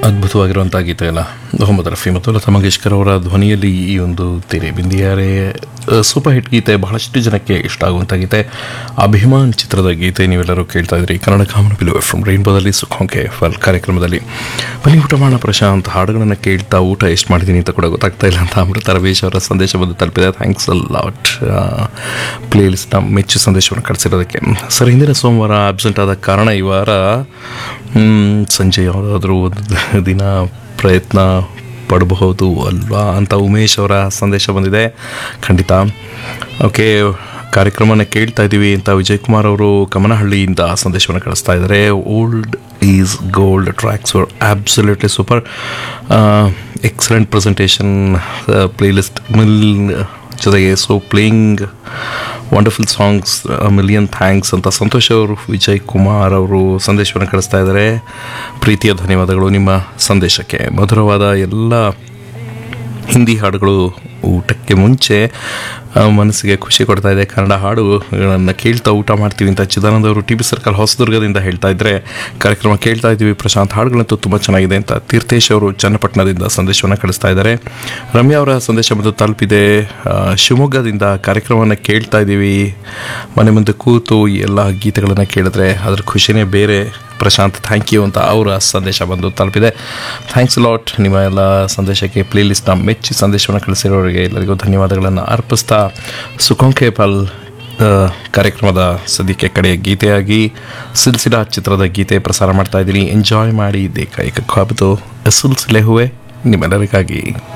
ಅದ್ಭುತವಾಗಿರುವಂಥ ಗೀತೆ ಅಲ್ಲ ಮೊಹಮ್ಮದ್ ರಫಿ ಮತ್ತು ಲತಾ ಮಂಗೇಶ್ಕರ್ ಅವರ ಧ್ವನಿಯಲ್ಲಿ ಈ ಒಂದು ತೆರೆ ಬಿಂದಿಯಾರೆ ಸೂಪರ್ ಹಿಟ್ ಗೀತೆ ಬಹಳಷ್ಟು ಜನಕ್ಕೆ ಇಷ್ಟ ಆಗುವಂಥ ಗೀತೆ ಅಭಿಮಾನ್ ಚಿತ್ರದ ಗೀತೆ ನೀವೆಲ್ಲರೂ ಕೇಳ್ತಾ ಇದ್ರಿ ಕನ್ನಡ ಕಾಮನ್ ಬಿಲು ಫ್ರಮ್ ರೈನ್ಬೋದಲ್ಲಿ ಸುಖೋಂಕೆ ಫಲ್ ಕಾರ್ಯಕ್ರಮದಲ್ಲಿ ಬನ್ನಿ ಊಟ ಮಾಡೋಣ ಪ್ರಶಾಂತ್ ಹಾಡುಗಳನ್ನು ಕೇಳ್ತಾ ಊಟ ಎಷ್ಟು ಮಾಡಿದ್ದೀನಿ ಅಂತ ಕೂಡ ಗೊತ್ತಾಗ್ತಾ ಇಲ್ಲ ಅಂತ ಅಮೃತ ರಮೇಶ್ ಅವರ ಸಂದೇಶ ಬಂದು ತಲುಪಿದೆ ಥ್ಯಾಂಕ್ಸ್ ಅ ಲಾಟ್ ಪ್ಲೇ ಲಿಸ್ಟ್ನ ಮೆಚ್ಚು ಸಂದೇಶವನ್ನು ಕಳಿಸಿರೋದಕ್ಕೆ ಸರ್ ಹಿಂದಿನ ಸೋಮವಾರ ಆಬ್ಸೆಂಟ್ ಆದ ಕಾರಣ ಈ ವಾರ ಮ್, ಸಂಜೆ ಯಾವುದಾದ್ರೂ ಒಂದು ದಿನ ಪ್ರಯತ್ನ ಪಡಬಹುದು ಅಲ್ವಾ ಅಂತ ಉಮೇಶ್ ಅವರ ಸಂದೇಶ ಬಂದಿದೆ ಖಂಡಿತ ಓಕೆ ಕಾರ್ಯಕ್ರಮನ ಕೇಳ್ತಾ ಇದ್ದೀವಿ ಅಂತ ವಿಜಯ್ ಕುಮಾರ್ ಅವರು ಕಮನಹಳ್ಳಿಯಿಂದ ಸಂದೇಶವನ್ನು ಕಳಿಸ್ತಾ ಇದ್ದಾರೆ old is gold tracks were absolutely super excellent presentation playlist ಮಿಲ್ ಜೊತೆಗೆ so playing wonderful songs million thanks ಅಂತ ಸಂತೋಷ್ ಅವರು ವಿಜಯ್ ಕುಮಾರ್ ಅವರು ಸಂದೇಶವನ್ನು ಕಳಿಸ್ತಾ ಇದ್ದಾರೆ ಪ್ರೀತಿಯ ಧನ್ಯವಾದಗಳು ನಿಮ್ಮ ಸಂದೇಶಕ್ಕೆ ಮಧುರವಾದ ಎಲ್ಲ ಹಿಂದಿ ಹಾಡುಗಳು ಊಟಕ್ಕೆ ಮುಂಚೆ ಆ, ಮನಸ್ಸಿಗೆ ಖುಷಿ ಕೊಡ್ತಾ ಇದೆ ಕನ್ನಡ ಹಾಡುಗಳನ್ನು ಕೇಳ್ತಾ ಊಟ ಮಾಡ್ತೀವಿ ಅಂತ ಚಿದಾನಂದ ಅವರು ಟಿ ಬಿ ಸರ್ಕಲ್ ಹೊಸದುರ್ಗದಿಂದ ಹೇಳ್ತಾ ಇದ್ರೆ ಕಾರ್ಯಕ್ರಮ ಕೇಳ್ತಾ ಇದ್ದೀವಿ ಪ್ರಶಾಂತ್ ಹಾಡುಗಳಂತೂ ತುಂಬ ಚೆನ್ನಾಗಿದೆ ಅಂತ ತೀರ್ಥೇಶ್ ಅವರು ಚನ್ನಪಟ್ಟಣದಿಂದ ಸಂದೇಶವನ್ನು ಕಳಿಸ್ತಾ ಇದ್ದಾರೆ ರಮ್ಯಾ ಅವರ ಸಂದೇಶ ಬಂದು ತಲುಪಿದೆ ಆ, ಶಿವಮೊಗ್ಗದಿಂದ ಕಾರ್ಯಕ್ರಮವನ್ನು ಕೇಳ್ತಾ ಇದ್ದೀವಿ ಮನೆ ಮುಂದೆ ಕೂತು ಈ ಎಲ್ಲ ಗೀತೆಗಳನ್ನು ಕೇಳಿದ್ರೆ ಅದ್ರ ಖುಷಿನೇ ಬೇರೆ ಪ್ರಶಾಂತ್ ಥ್ಯಾಂಕ್ ಯು ಅಂತ ಅವರ ಸಂದೇಶ ಬಂದು ತಲುಪಿದೆ ಥ್ಯಾಂಕ್ಸ್ ಲಾಟ್ ನಿಮ್ಮ ಎಲ್ಲ ಸಂದೇಶಕ್ಕೆ ಪ್ಲೇ ಲಿಸ್ಟ್ನ ಮೆಚ್ಚಿ ಸಂದೇಶವನ್ನು ಕಳಿಸಿರೋರಿಗೆ ಎಲ್ಲರಿಗೂ ಧನ್ಯವಾದಗಳನ್ನು ಅರ್ಪಿಸ್ತಾ ಸುಖೋಂಕೆ ಪಲ್ ಆ, ಕಾರ್ಯಕ್ರಮದ ಸದ್ಯಕ್ಕೆ ಕಡೆಯ ಗೀತೆಯಾಗಿ ಸಿಲ್ಸಿಲಾ ಚಿತ್ರದ ಗೀತೆ ಪ್ರಸಾರ ಮಾಡ್ತಾ ಇದ್ದೀನಿ ಎಂಜಾಯ್ ಮಾಡಿ ದೇಖ ಏಕ ಖಾಬದು ಸಿಲ್ಸಿಲೆ ಹುವೆ ನಿಮ್ಮೆಲ್ಲರಿಗಾಗಿ